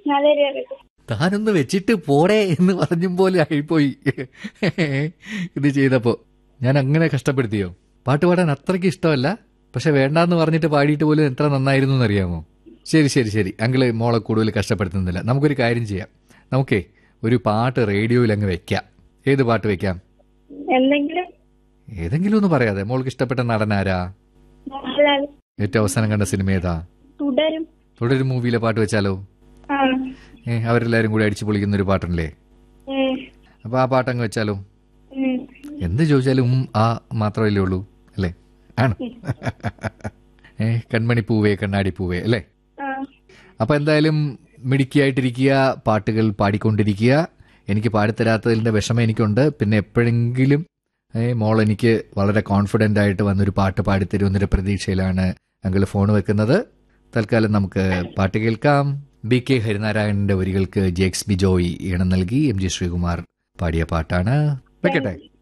നല്ലൊരു അറിവ് താനൊന്ന് വെച്ചിട്ട് പോടേ എന്ന് പറഞ്ഞും പോലെ ആയിപ്പോയി ഇത് ചെയ്തപ്പോ ഞാൻ അങ്ങനെ കഷ്ടപ്പെടുത്തിയോ പാട്ട് പാടാൻ അത്രയ്ക്ക് ഇഷ്ടമല്ല പക്ഷെ വേണ്ടാന്ന് പറഞ്ഞിട്ട് പാടിയിട്ട് പോലും എത്ര നന്നായിരുന്നു എന്നറിയാമോ ശരി ശരി ശരി അങ്കിള് മോളെ കൂടുതൽ കഷ്ടപ്പെടുത്തുന്നില്ല നമുക്കൊരു കാര്യം ചെയ്യാം നമുക്കേ ഒരു പാട്ട് റേഡിയോയിൽ അങ്ങ് വെക്കാം ഏത് പാട്ട് വെക്കാം എന്തെങ്കിലും ഏതെങ്കിലും ഒന്ന് പറയാതെ മോൾക്ക് ഇഷ്ടപ്പെട്ട നടനാരാ മോഹൻലാൽ ഏറ്റവും അവസാനം കണ്ട സിനിമ ഏതാ തുടരും തുടരും മൂവിയിലെ പാട്ട് വെച്ചാലോ ആ ഏ അവരെല്ലാരും കൂടി അടിച്ചു പൊളിക്കുന്ന ഒരു പാട്ടല്ലേ ഉം, അപ്പൊ ആ പാട്ടങ്ങ് വെച്ചാലോ ഉം. എന്ത് ചോദിച്ചാലും ഉം ആ മാത്രമല്ലേ ഉള്ളൂ അല്ലേ ആണ് ഏ കൺമണി പൂവേ കണ്ണാടി പൂവേ അല്ലേ ആ അപ്പൊ എന്തായാലും മിടുക്കിയായിട്ടിരിക്കുക പാട്ടുകൾ പാടിക്കൊണ്ടിരിക്കുക എനിക്ക് പാടിത്തരാത്തതിന്റെ വിഷമം എനിക്കുണ്ട് പിന്നെ എപ്പോഴെങ്കിലും ഏ മോൾ എനിക്ക് വളരെ കോൺഫിഡന്റ് ആയിട്ട് വന്നൊരു പാട്ട് പാടിത്തരുമെന്നൊരു പ്രതീക്ഷയിലാണ് അങ്കിൾ ഫോൺ വെക്കുന്നത് തൽക്കാലം നമുക്ക് പാട്ട് കേൾക്കാം ബി കെ ഹരിനാരായണന്റെ വരികൾക്ക് ജെക്സ് ബിജോയ് ഈണം നൽകി എം ജി ശ്രീകുമാർ പാടിയ പാട്ടാണ് വെക്കട്ടെ